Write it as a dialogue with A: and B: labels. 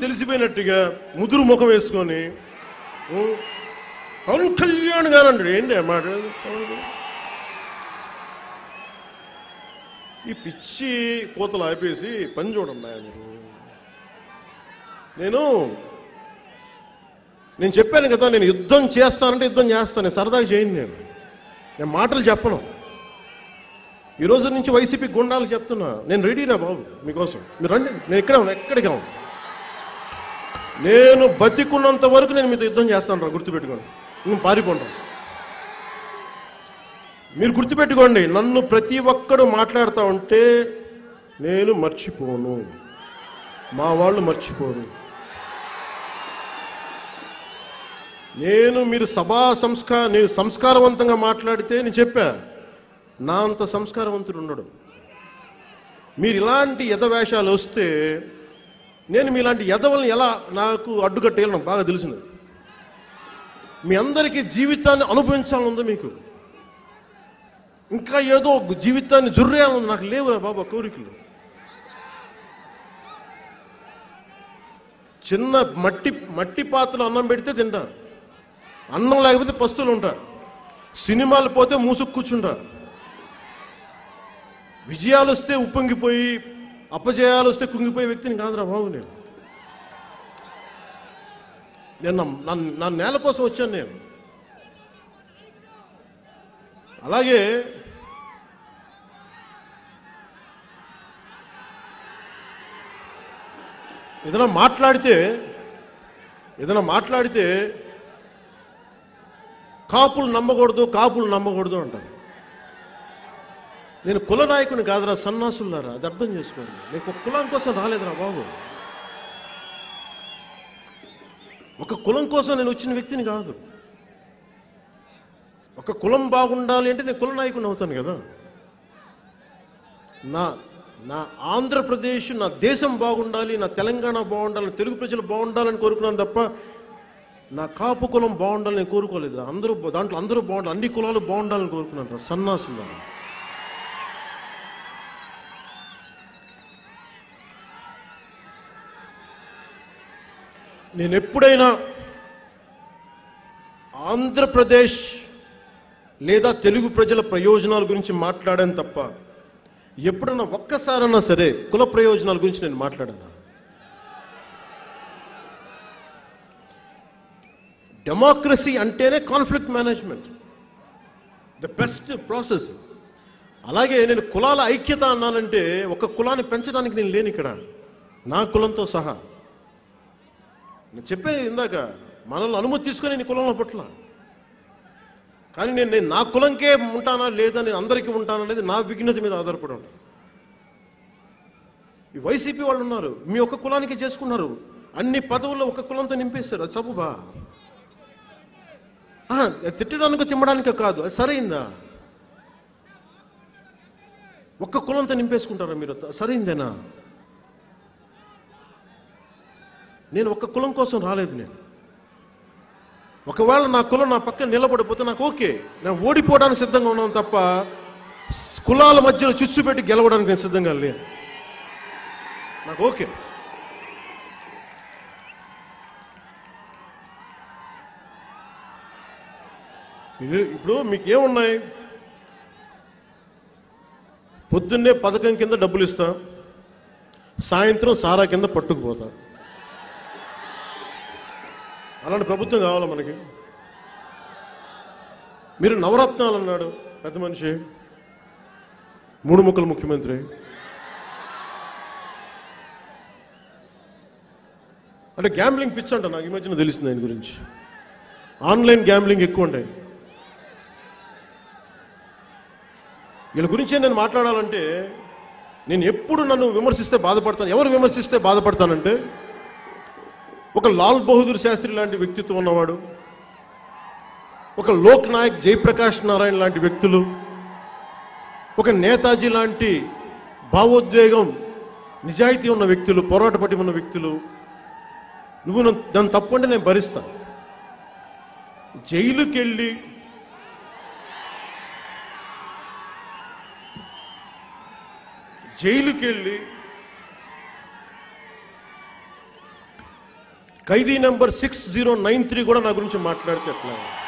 A: తెలిసిపోయినట్టుగా ముదురు ముఖం వేసుకొని "ఓ, పవన్ కళ్యాణ్ గారు అంటాడు ఏంటి ఆ మాట ఈ పిచ్చి కోతలు ఆపేసి పని చూడండి ఆయన మీరు నేను నేను చెప్పాను కదా నేను యుద్ధం చేస్తానంటే యుద్ధం చేస్తాను నేను సరదాగా చేయను నేను నేను మాటలు చెప్పను ఈ రోజు నుంచి వైసీపీ గుండాలు చెప్తున్నా నేను రెడీనా బాబు మీకోసం మీరు రండి నేను ఇక్కడే ఉన్నా ఎక్కడికి ఉన్నా నేను బతికున్నంత వరకు నేను మీతో యుద్ధం చేస్తాను రా గుర్తుపెట్టుకోండి నేను పారిపోండి మీరు గుర్తుపెట్టుకోండి నన్ను ప్రతి ఒక్కడు మాట్లాడుతూ ఉంటే నేను మర్చిపోను మా వాళ్ళు మర్చిపోరు నేను మీరు సభా సంస్కార నేను సంస్కారవంతంగా మాట్లాడితే నేను చెప్పా నా అంత సంస్కారవంతుడు ఉండడు మీరు ఇలాంటి యథవేషాలు వస్తే నేను మీలాంటి యదవల్ని ఎలా నాకు అడ్డుకట్టేయాలో నాకు బాగా తెలిసినది మీ అందరికీ జీవితాన్ని అనుభవించాలని ఉందా మీకు ఇంకా ఏదో ఒక జీవితాన్ని జుర్రేయాలని నాకు లేవురా బాబా కోరికలు చిన్న మట్టి మట్టి పాత్రలో అన్నం పెడితే తింటా అన్నం లేకపోతే పస్తులు ఉంటా సినిమాలు పోతే మూసుకు కూర్చుంటా విజయాలు వస్తే ఉప్పొంగిపోయి అపజయాలు వస్తే కుంగిపోయే వ్యక్తిని కాదురా బాబు నేను నేను నా- నా నా నేల కోసం వచ్చాను నేను అలాగే ఏదైనా మాట్లాడితే ఏదైనా మాట్లాడితే కాపులు నమ్మకూడదు కాపులు నమ్మకూడదు అంటారు నేను కుల నాయకుని కాదురా సన్నాసులారా అది అర్థం చేసుకోండి నేను ఒక కులం కోసం రాలేదురా బాబు ఒక కులం కోసం నేను వచ్చిన వ్యక్తిని కాదు ఒక కులం బాగుండాలి అంటే నేను కుల నాయకుని అవుతాను కదా నా నా ఆంధ్రప్రదేశ్ నా దేశం బాగుండాలి నా తెలంగాణ బాగుండాలి తెలుగు ప్రజలు బాగుండాలని కోరుకున్నాను తప్ప నా కాపు కులం బాగుండాలని నేను కోరుకోలేదు అందరూ దాంట్లో అందరూ బాగుండాలి అన్ని కులాలు బాగుండాలని కోరుకున్నాను సన్నాసులు నేను ఎప్పుడైనా ఆంధ్రప్రదేశ్ లేదా తెలుగు ప్రజల ప్రయోజనాల గురించి మాట్లాడాను తప్ప ఎప్పుడన్నా ఒక్కసారన్నా సరే కుల ప్రయోజనాల గురించి నేను మాట్లాడాను డెమోక్రసీ అంటేనే conflict management the best process అలాగే నేను కులాల ఐక్యత అన్నానంటే ఒక కులాన్ని పెంచడానికి నేను లేను ఇక్కడ నా కులంతో సహా నేను చెప్పాను ఇందాక మనల్ని అనుమతి తీసుకొని నేను ఈ కులంలో పట్ల కానీ నేను నేను నా కులంకే ఉంటానా లేదా నేను అందరికీ ఉంటానా అనేది నా విఘ్నత మీద ఆధారపడి ఉంటాను ఈ వైసీపీ వాళ్ళు ఉన్నారు మీ ఒక్క కులానికి చేసుకున్నారు అన్ని పదవుల్లో ఒక కులంతో నింపేశారు అది సబుబా ఆ, తిట్టడానికో తిమ్మడానికో కాదు అది సరైందా ఒక్క కులంతో నింపేసుకుంటారా మీరు సరైందేనా నేను ఒక్క కులం కోసం రాలేదు నేను ఒకవేళ నా కులం నా పక్కన నిలబడిపోతే నాకు ఓకే నేను ఓడిపోవడానికి సిద్ధంగా ఉన్నాను తప్ప కులాల మధ్యలో చిచ్చు పెట్టి గెలవడానికి నేను సిద్ధంగా లేను నాకు ఓకే ఇది- ఇప్పుడు మీకు ఏమున్నాయి పొద్దున్నే పథకం కింద డబ్బులు ఇస్తా సాయంత్రం సారా కింద పట్టుకుపోతా అలాంటి ప్రభుత్వం కావాలా మనకి మీరు నవరత్నాలు అన్నాడు పెద్ద మనిషి మూడు ముక్కల ముఖ్యమంత్రి అంటే గ్యాంబ్లింగ్ పిచ్ అంట నాకు ఈ మధ్యన తెలిసింది ఆయన గురించి ఆన్లైన్ గ్యాంబ్లింగ్ ఎక్కువ ఉంటాయి వీళ్ళ గురించే నేను మాట్లాడాలంటే నేను ఎప్పుడు నన్ను విమర్శిస్తే బాధపడతాను ఎవరు విమర్శిస్తే బాధపడతానంటే ఒక లాల్ బహదూర్ శాస్త్రి లాంటి వ్యక్తిత్వం ఉన్నవాడు ఒక లోక్ నాయక్ జయప్రకాష్ నారాయణ లాంటి వ్యక్తులు ఒక నేతాజీ లాంటి భావోద్వేగం నిజాయితీ ఉన్న వ్యక్తులు పోరాట పట్టి ఉన్న వ్యక్తులు నువ్వు నన్ను- దాన్ని తప్పు అంటే నేను భరిస్తా జైలుకి వెళ్ళి జైలుకి వెళ్ళి ఖైదీ number six zero nine three కూడా నా గురించి మాట్లాడితే ఎట్లా